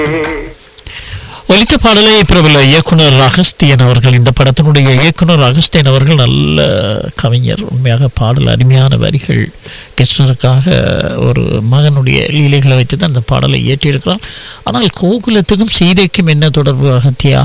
ஒலித்த பாடலை பிரபல இயக்குனர் அகஸ்தியன் அவர்கள் இந்த படத்தினுடைய இயக்குனர் அகஸ்தியன் அவர்கள் நல்ல கவிஞர் உண்மையாக பாடல் அருமையான வரிகள் கிருஷ்ணருக்காக ஒரு மகனுடைய லீலைகளை வைத்து தான் அந்த பாடலை இயற்றியிருக்கிறார் ஆனால் கோகுலத்துக்கும் சீதைக்கும் என்ன தொடர்பு அகத்தியா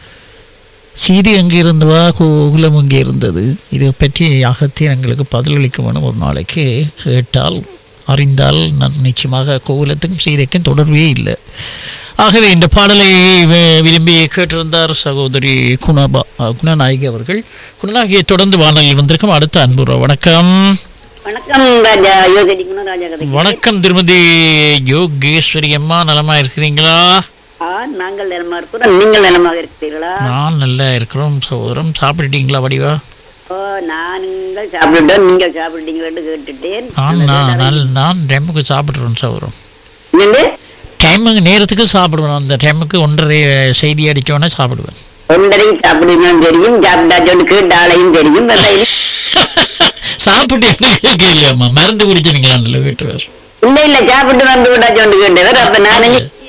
சீதை அங்கே இருந்தவா கோகுலம் அங்கே இருந்தது இதை பற்றி அகத்தியன் எங்களுக்கு பதிலளிக்க வேணும் ஒரு நாளைக்கு கேட்டால் அறிந்தால் நான் நிச்சயமாக கோகுலத்துக்கும் சீதைக்கும் தொடர்பே இல்லை ஆகவே இந்த பாடலை வி- விரும்பி கேட்டிருந்தார் சகோதரி குணபா குணநாயகி அவர்கள் குணநாயகியை தொடர்ந்து வானொலியில் வந்திருக்கும் அடுத்த அன்புற வணக்கம் வணக்கம் ராஜா யோகடி குணராஜா கதை வணக்கம் திருமதி யோகேஸ்வரி அம்மா நலமா இருக்கிறீங்களா ஆ நாங்கள் நலமா இருக்கிறோம் நீங்கள் நலமாக இருக்கிறீர்களா நான் நல்லா இருக்கிறோம் சகோதரம் சாப்பிட்டுட்டீங்களா வடிவா ஓ நாங்கள் சாப்பிட்டுட்டோம் நீங்கள் சாப்பிட்டீங்களான்னு கேட்டுட்டேன் நான் நான் நல்- நான் டைமுக்கு சாப்பிட்றேன் சகோதரம் என்னண்டு டைமுக்கு நேரத்துக்கு சாப்பிடுவேன் அந்த டைமுக்கு ஒன்றரை செய்தி அடித்தோன்னே சாப்பிடுவேன் ஒன்றரையும் சாப்பிடுவீங்கன்னு தெரியும் சாப்பிட்டாச்சோன்னு கேட்டாலையும் தெரியும் வெள்ளையும் சாப்பிட்டு என்ன இல்லையாம்மா மருந்து குடிச்சிருங்களா வீட்டு வேறு இல்ல இல்ல சாப்பிட்டு வந்து விட்டாச்சோன்னு கேட்டவர் அப்ப நான்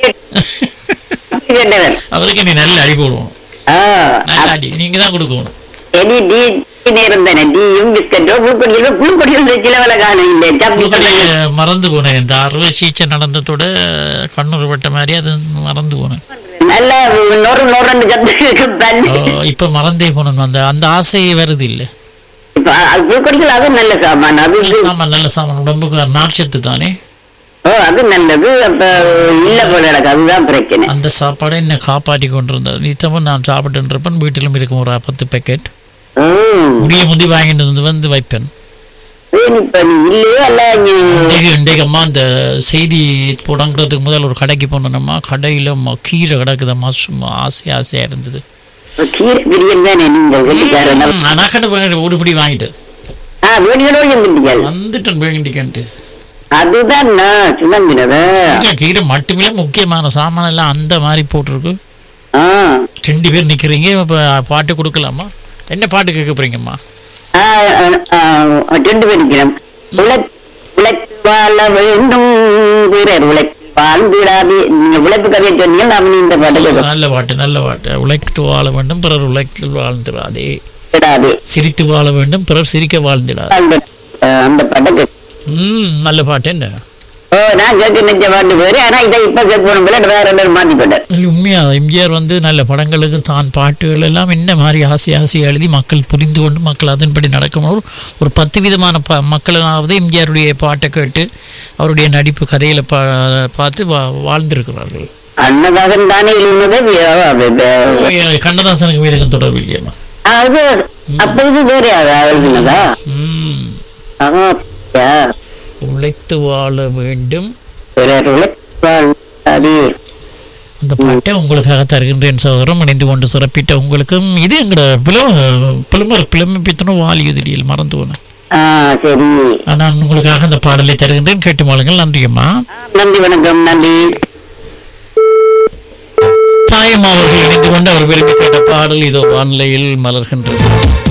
கேட்டவர் அவருக்கு நீ நல்ல அடி போடுவோம் ஆ நல்ல அடி நீங்க தான் கொடுக்கணும் எடி டீ டீ நேரம் தானே டீயும் பிஸ்கட்டோ புழுக்கொடியோ புழுக்கொடியில் சில வேலை காணும் இல்லை உங்களுடைய சாப்பிட்டு மறந்து போனேன் இந்த அறுவை சிகிச்சை நடந்ததோட கண்ணூர் பட்ட மாதிரி அது மறந்து போனேன் நல்ல நொறு நொறுன்னு சத்து பண்ணி ஓ, இப்ப மறந்தே போனேன் அந்த அந்த ஆசையே வருது இல்ல இப்ப அது புழுக்கொடிகள் அது நல்ல சாமான் அது நல்ல சாமான் நல்ல சாமான் உடம்புக்கு நார்ச்சத்து தானே ஓ அது நல்லது அப்ப இல்ல போல எனக்கு அதுதான் பிரச்சனை அந்த சாப்பாடை என்ன காப்பாற்றி கொண்டிருந்தது நித்தமும் நான் சாப்பிட்டுருப்பேன் வீட்டிலும் இருக்கும் ஒரு பத்து பேக்கெட் ம். முடிய முந்தி வாங்கிட்டு வந்து வந்து வைப்பேன் ஏன் இப்ப நீ இல்லையே அல்ல நீ இன்றைக்கு இன்றைக்கு அம்மா இந்த செய்தி தொடங்குறதுக்கு முதல் ஒரு கடைக்கு போனோம்மா கடையில் கீரை கிடக்குதம்மா சும்மா ஆசை ஆசையாக இருந்தது கீரை பிரியம் தானே நீங்கள் வெளிக்காரன் நான் கடை வாங்கிட்டு ஒருபடி வாங்கிட்டேன் ஆ வீடுகளோடு இருந்தீங்கள் வந்துட்டேன் வேண்டிக்கன்ட்டு அதுதான் நான் சுமந்தினத கீரை மட்டுமே முக்கியமான சாமான் எல்லாம் அந்த மாதிரி போட்டிருக்கு ஆ ரெண்டு பேர் நிற்கிறீங்க இப்போ பாட்டு கொடுக்கலாமா என்ன பாட்டு கேட்க போறீங்கம்மா ஆ, ஆ, ஆ, ரெண்டு பேருக்கிறோம் உழைப்பு உழைப்பு வாழ வேண்டும் பிறர் உழைப்பு வாழ்ந்துடாது நீங்க உழைப்பு கதையை சொன்னீங்க நாம நீ இந்த பாட்டு கேட்க நல்ல பாட்டு நல்ல பாட்டு உழைத்து வாழ வேண்டும் பிறர் உழைத்து வாழ்ந்துடாதே விடாது சிரித்து வாழ வேண்டும் பிறர் சிரிக்க வாழ்ந்துடாது அந்த ஆ, அந்த பாட்டை கேட்க ம் நல்ல பாட்டு என்ன ஓ நான் கேட்க நினைச்ச பாட்டு பேரு ஆனா இதை இப்ப கேட்கணும் போல வேற எல்லாரும் மாத்தி போட்டார் இல்லை, உண்மையா எம்ஜிஆர் வந்து நல்ல படங்களுக்கு தான் பாட்டுகள் எல்லாம் என்ன மாதிரி ஆசை ஆசை எழுதி மக்கள் புரிந்து கொண்டு மக்கள் அதன்படி நடக்கணும் ஒரு- ஒரு பத்து விதமான ப மக்களாவது எம்ஜிஆருடைய பாட்டை கேட்டு அவருடைய நடிப்பு கதையில பா பார்த்து வா வாழ்ந்திருக்கிறார்கள் அன்னதாசன் தானே எழுதினது கண்ணதாசனுக்கு வீரகம் தொடர்பு இல்லையம்மா அது அப்போது வேற எழுதினதா ம் ஆமா உழைத்து வாழ வேண்டும் பிறர் உழைப்பாது அந்த பாட்டை உங்களுக்காக தருகின்றேன் சகோதரம் இணைந்து கொண்டு சிறப்பிட்ட உங்களுக்கும் இது எங்களோட பிளம பிளமர் பிளம்பித்தனும் வாலியுதிரியில் மறந்து போனேன் ஆ சரி நான் உங்களுக்காக அந்த பாடலை தருகின்றேன் கேட்டு மாளுங்கள் நன்றியம்மா நன்றி வணக்கம் நன்றி தாயம்மா அவர்கள் இணைந்து கொண்டு அவர் விரும்பி கேட்ட பாடல் இதோ வானிலையில் மலர்கின்றது